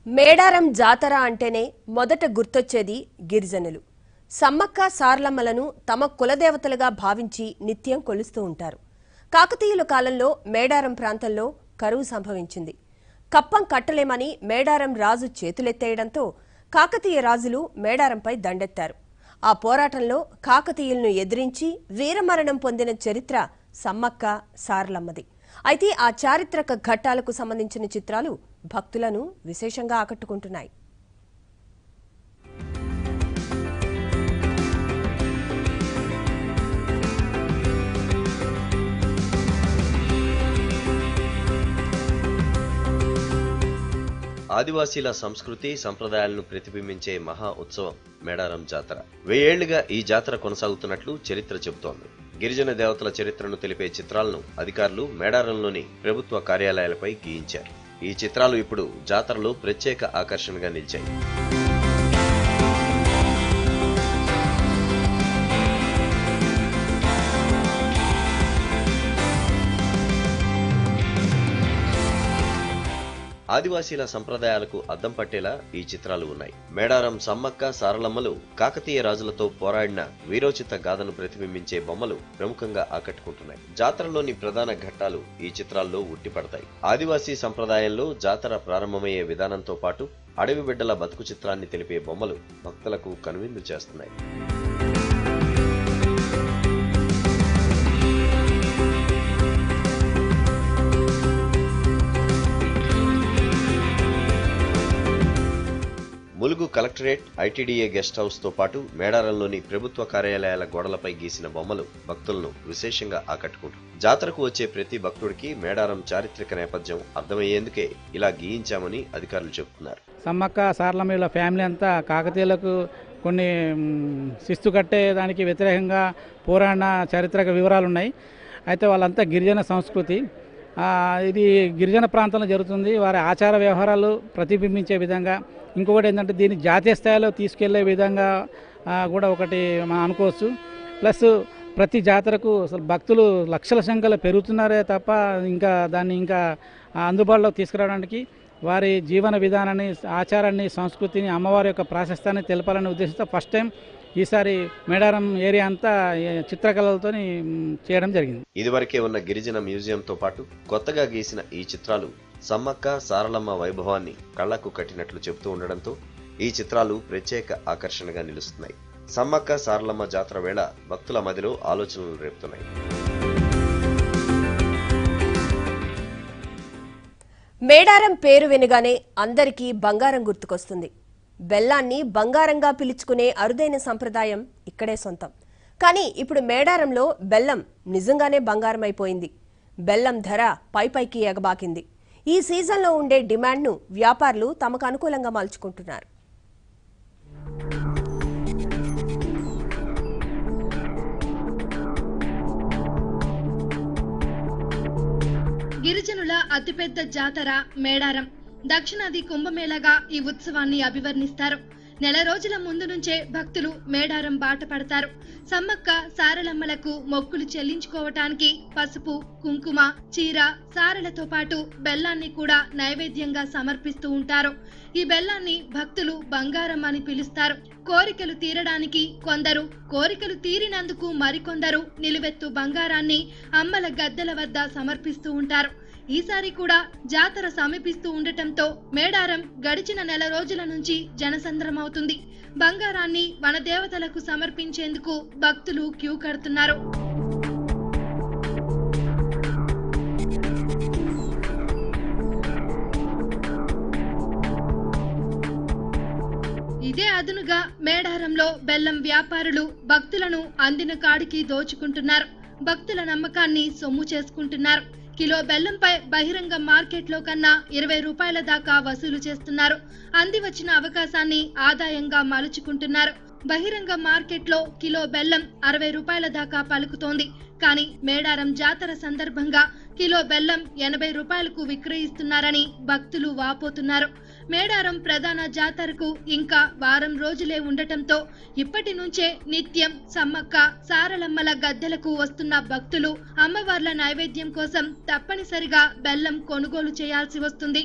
మేడారం జాతర అంటేనే మొదట గుర్తొచ్చేది గిరిజనులు సమ్మక్క సార్లమ్మలను తమ కులదేవతలుగా భావించి నిత్యం కొలుస్తూ ఉంటారు కాకతీయుల కాలంలో మేడారం ప్రాంతంలో కరువు సంభవించింది కప్పం కట్టలేమని మేడారం రాజు చేతులెత్తేయడంతో కాకతీయ రాజులు మేడారంపై దండెత్తారు ఆ పోరాటంలో కాకతీయులను ఎదిరించి వీరమరణం పొందిన చరిత్ర సమ్మక్క సార్లమ్మది అయితే ఆ చారిత్రక ఘట్టాలకు సంబంధించిన చిత్రాలు భక్తులను విశేషంగా ఆకట్టుకుంటున్నాయి ఆదివాసీల సంస్కృతి సంప్రదాయాలను ప్రతిబింబించే మహా ఉత్సవం మేడారం జాతర వెయ్యేళ్లుగా ఈ జాతర కొనసాగుతున్నట్లు చరిత్ర చెబుతోంది గిరిజన దేవతల చరిత్రను తెలిపే చిత్రాలను అధికారులు మేడారంలోని ప్రభుత్వ కార్యాలయాలపై గీయించారు ఈ చిత్రాలు ఇప్పుడు జాతరలో ప్రత్యేక ఆకర్షణగా నిలిచాయి ఆదివాసీల సంప్రదాయాలకు అద్దం పట్టేలా ఈ చిత్రాలు ఉన్నాయి మేడారం సమ్మక్క సారలమ్మలు కాకతీయ రాజులతో పోరాడిన వీరోచిత గాథను ప్రతిబింబించే బొమ్మలు ప్రముఖంగా ఆకట్టుకుంటున్నాయి జాతరలోని ప్రధాన ఘట్టాలు ఈ చిత్రాల్లో ఉట్టిపడతాయి ఆదివాసీ సంప్రదాయంలో జాతర ప్రారంభమయ్యే విధానంతో పాటు అడవి బిడ్డల బతుకు చిత్రాన్ని తెలిపే బొమ్మలు భక్తులకు కనువిందు చేస్తున్నాయి Mulugu collectorate ITDA guest house తో పాటు మేడారంలోని ప్రభుత్వ కార్యాలయాల గోడలపై గీసిన బొమ్మలు భక్తులను విశేషంగా ఆకట్టుకుంటారు జాతరకు వచ్చే ప్రతి భక్తుడికి మేడారం చారిత్రక నేపథ్యం అర్థమయ్యేందుకే ఇలా గీయించామని అధికారులు చెబుతున్నారు సమ్మక్క సారలమ్మల ఫ్యామిలీ అంతా కాకతీయులకు కొన్ని మ్, శిస్తు కట్టే దానికి వ్యతిరేకంగా పోరాడిన చారిత్రక వివరాలు ఉన్నాయి అయితే వాళ్ళంతా గిరిజన సంస్కృతి ఆ, ఇది గిరిజన ప్రాంతంలో జరుగుతుంది వారి ఆచార వ్యవహారాలు ప్రతిబింబించే విధంగా ఇంకొకటి ఏంటంటే దీన్ని జాతీయ స్థాయిలో తీసుకెళ్లే విధంగా ఆ, కూడా ఒకటి మనం అనుకోవచ్చు ప్లస్ ప్రతి జాతరకు అసలు భక్తులు లక్షల సంఖ్యలో పెరుగుతున్నారే తప్ప ఇంకా దాన్ని ఇంకా ఆ, అందుబాటులోకి తీసుకురావడానికి వారి జీవన విధానాన్ని ఆచారాన్ని సంస్కృతిని అమ్మవారి యొక్క ప్రాశస్త్యాన్ని తెలపాలనే ఉద్దేశంతో ఫస్ట్ టైం ఈసారి మేడారం ఏరియా అంతా ఈ చిత్రకళలతో చేయడం జరిగింది ఇదివరకే ఉన్న గిరిజన మ్యూజియంతో పాటు కొత్తగా గీసిన ఈ చిత్రాలు సమ్మక్క సారలమ్మ వైభవాన్ని కళ్లకు కట్టినట్లు చెబుతూ ఉండడంతో ఈ చిత్రాలు ప్రత్యేక ఆకర్షణగా నిలుస్తున్నాయి సమ్మక్క సారలమ్మ జాతర వేళ భక్తుల మదిలో ఆలోచనలు రేపుతున్నాయి మేడారం పేరు వినగానే అందరికీ బంగారం గుర్తుకొస్తుంది బెల్లాన్ని బంగారంగా పిలుచుకునే అరుదైన సంప్రదాయం ఇక్కడే సొంతం కానీ ఇప్పుడు మేడారంలో బెల్లం నిజంగానే బంగారం అయిపోయింది బెల్లం ధర పైపైకి ఎగబాకింది ఈ సీజన్లో ఉండే డిమాండ్ను వ్యాపారులు తమకు అనుకూలంగా మలుచుకుంటున్నారు గిరిజనుల అతిపెద్ద జాతర మేడారం దక్షిణాది కుంభమేళగా ఈ ఉత్సవాన్ని అభివర్ణిస్తారు నెల రోజుల ముందు నుంచే భక్తులు మేడారం బాట పడతారు సమ్మక్క సారలమ్మలకు మొక్కులు చెల్లించుకోవటానికి పసుపు కుంకుమ చీర సారలతో పాటు బెల్లాన్ని కూడా నైవేద్యంగా సమర్పిస్తూ ఉంటారు ఈ బెల్లాన్ని భక్తులు బంగారం అని పిలుస్తారు కోరికలు తీరడానికి కొందరు కోరికలు తీరినందుకు మరికొందరు నిలువెత్తు బంగారాన్ని అమ్మల గద్దెల వద్ద సమర్పిస్తూ ఉంటారు ఈసారి కూడా జాతర సమీపిస్తూ ఉండటంతో మేడారం గడిచిన నెల రోజుల నుంచి జనసంద్రమవుతుంది బంగారాన్ని వనదేవతలకు సమర్పించేందుకు భక్తులు క్యూ కడుతున్నారు ఇదే అదునుగా మేడారంలో బెల్లం వ్యాపారులు భక్తులను అందిన కాడికి దోచుకుంటున్నారు భక్తుల నమ్మకాన్ని సొమ్ము చేసుకుంటున్నారు కిలో బెల్లంపై బహిరంగ మార్కెట్లో కన్నా ఇరవై రూపాయల దాకా వసూలు చేస్తున్నారు అంది వచ్చిన అవకాశాన్ని ఆదాయంగా మలుచుకుంటున్నారు బహిరంగ మార్కెట్లో కిలో బెల్లం అరవై రూపాయల దాకా పలుకుతోంది కానీ మేడారం జాతర సందర్భంగా కిలో బెల్లం ఎనభై రూపాయలకు విక్రయిస్తున్నారని భక్తులు వాపోతున్నారు మేడారం ప్రధాన జాతరకు ఇంకా వారం రోజులే ఉండటంతో ఇప్పటి నుంచే నిత్యం సమ్మక్క సారలమ్మల గద్దెలకు వస్తున్న భక్తులు అమ్మవార్ల నైవేద్యం కోసం తప్పనిసరిగా బెల్లం కొనుగోలు చేయాల్సి వస్తుంది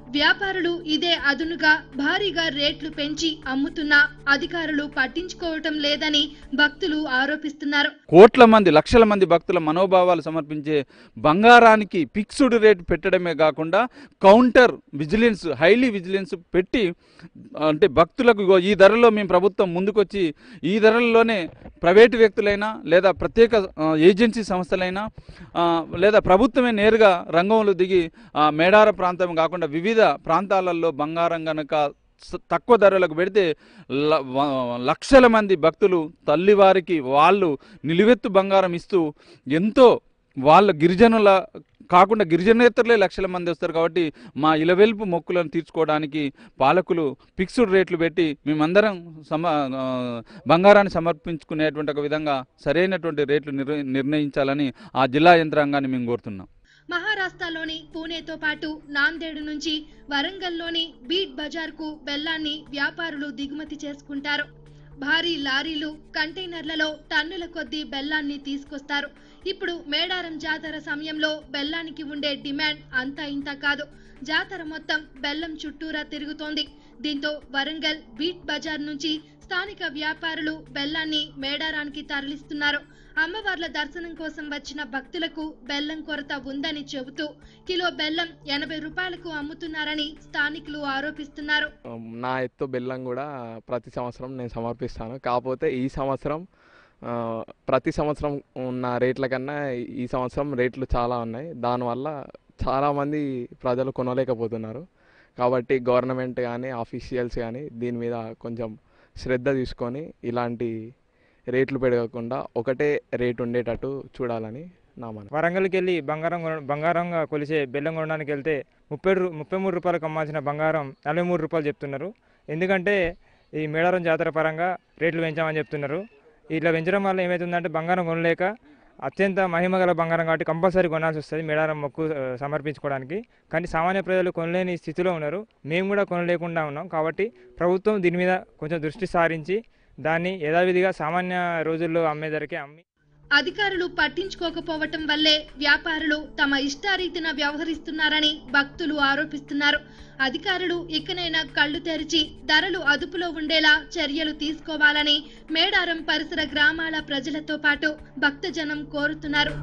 వ్యాపారులు ఇదే అదునుగా భారీగా రేట్లు పెంచి అమ్ముతున్నా అధికారులు పట్టించుకోవటం లేదని భక్తులు ఆరోపిస్తున్నారు కోట్ల మంది లక్షల మంది భక్తుల మనోభావాలు సమర్పించే బంగారానికి ఫిక్స్డ్ రేట్ పెట్టడమే కాకుండా కౌంటర్ విజిలెన్స్ హైలీ విజిలెన్స్ పెట్టి అంటే భక్తులకు ఇగో ఈ ధరలో మేము ప్రభుత్వం ముందుకొచ్చి ఈ ధరల్లోనే ప్రైవేటు వ్యక్తులైనా లేదా ప్రత్యేక ఆ, ఏజెన్సీ సంస్థలైనా ఆ, లేదా ప్రభుత్వమే నేరుగా రంగంలో దిగి ఆ, మేడార ప్రాంతం కాకుండా వివిధ ప్రాంతాలలో బంగారం గనక స- తక్కువ ధరలకు పెడితే ల- వ- లక్షల మంది భక్తులు తల్లివారికి వాళ్ళు నిలువెత్తు బంగారం ఇస్తూ ఎంతో వాళ్ళ గిరిజనుల కాకుండా గిరిజనేతరులే లక్షల మంది వస్తారు కాబట్టి మా ఇలవెల్పు మొక్కులను తీర్చుకోవడానికి పాలకులు ఫిక్స్డ్ రేట్లు పెట్టి మేమందరం సమ ఆ, బంగారాన్ని సమర్పించుకునేటువంటి ఒక విధంగా సరైనటువంటి రేట్లు నిర్ణ నిర్ణయించాలని ఆ జిల్లా యంత్రాంగాన్ని మేము కోరుతున్నాం మహారాష్ట్రలోని పూణేతో పాటు నాందేడ్ నుంచి వరంగల్లోని బీట్ బజార్కు బెల్లాన్ని వ్యాపారులు దిగుమతి చేసుకుంటారు భారీ లారీలు కంటైనర్లలో టన్నుల కొద్దీ బెల్లాన్ని తీసుకొస్తారు ఇప్పుడు మేడారం జాతర సమయంలో బెల్లానికి ఉండే డిమాండ్ అంతా ఇంత కాదు జాతర మొత్తం బెల్లం చుట్టూరా తిరుగుతోంది దీంతో వరంగల్ బీట్ బజార్ నుంచి స్థానిక వ్యాపారులు బెల్లాన్ని మేడారానికి తరలిస్తున్నారు అమ్మవార్ల దర్శనం కోసం వచ్చిన భక్తులకు బెల్లం కొరత ఉందని చెబుతూ కిలో బెల్లం ఎనభై రూపాయలకు అమ్ముతున్నారని స్థానికులు ఆరోపిస్తున్నారు నా ఎత్తు బెల్లం కూడా ప్రతి సంవత్సరం నేను సమర్పిస్తాను కాకపోతే ఈ సంవత్సరం ఆ, ప్రతి సంవత్సరం ఉన్న రేట్ల కన్నా ఈ సంవత్సరం రేట్లు చాలా ఉన్నాయి దానివల్ల చాలామంది ప్రజలు కొనలేకపోతున్నారు కాబట్టి గవర్నమెంట్ కానీ ఆఫీషియల్స్ కానీ దీని మీద కొంచెం శ్రద్ధ తీసుకొని ఇలాంటి రేట్లు పెరగకుండా ఒకటే రేట్ ఉండేటట్టు చూడాలని నా మనం వరంగల్కి వెళ్ళి బంగారం కొన బంగారంగా కొలిసే బెల్లం కొనడానికి వెళ్తే ముప్పై రూ ముప్పై మూడు రూపాయలకు అమ్మాల్సిన బంగారం నలభై మూడు రూపాయలు చెప్తున్నారు ఎందుకంటే ఈ మేడారం జాతర పరంగా రేట్లు పెంచామని చెప్తున్నారు ఇట్లా పెంచడం వల్ల ఏమవుతుందంటే బంగారం కొనలేక అత్యంత మహిమ గల బంగారం కాబట్టి కంపల్సరీ కొనాల్సి వస్తుంది మేడారం మొక్కు ఆ, సమర్పించుకోవడానికి కానీ సామాన్య ప్రజలు కొనలేని స్థితిలో ఉన్నారు మేము కూడా కొనలేకుండా ఉన్నాం కాబట్టి ప్రభుత్వం దీని మీద కొంచెం దృష్టి సారించి దాన్ని యథావిధిగా సామాన్య రోజుల్లో అమ్మే ధరకే అమ్మి అధికారులు పట్టించుకోకపోవటం వల్లే వ్యాపారులు తమ ఇష్టారీతిన వ్యవహరిస్తున్నారని భక్తులు ఆరోపిస్తున్నారు అధికారులు ఇకనైనా కళ్ళు తెరిచి ధరలు అదుపులో ఉండేలా చర్యలు తీసుకోవాలని మేడారం పరిసర గ్రామాల ప్రజలతో పాటు భక్తజనం కోరుతున్నారు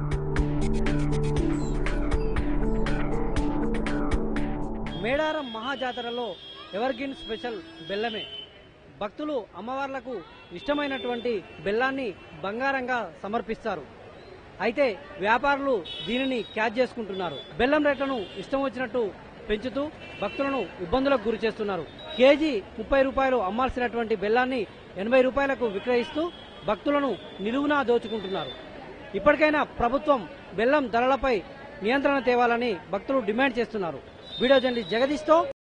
మేడారం మహాజాతరలో ఎవర్గ్రీన్ స్పెషల్ బెల్లమే భక్తులు అమ్మవార్లకు ఇష్టమైనటువంటి బెల్లాన్ని బంగారంగా సమర్పిస్తారు అయితే వ్యాపారులు దీనిని క్యాచ్ చేసుకుంటున్నారు బెల్లం రేట్లను ఇష్టం వచ్చినట్టు పెంచుతూ భక్తులను ఇబ్బందులకు గురి చేస్తున్నారు కేజీ ముప్పై రూపాయలు అమ్మాల్సినటువంటి బెల్లాన్ని ఎనభై రూపాయలకు విక్రయిస్తూ భక్తులను నిలువునా దోచుకుంటున్నారు ఇప్పటికైనా ప్రభుత్వం బెల్లం ధరలపై నియంత్రణ తేవాలని భక్తులు డిమాండ్ చేస్తున్నారు వీడియో జర్నలిస్ట్ జగదీష్తో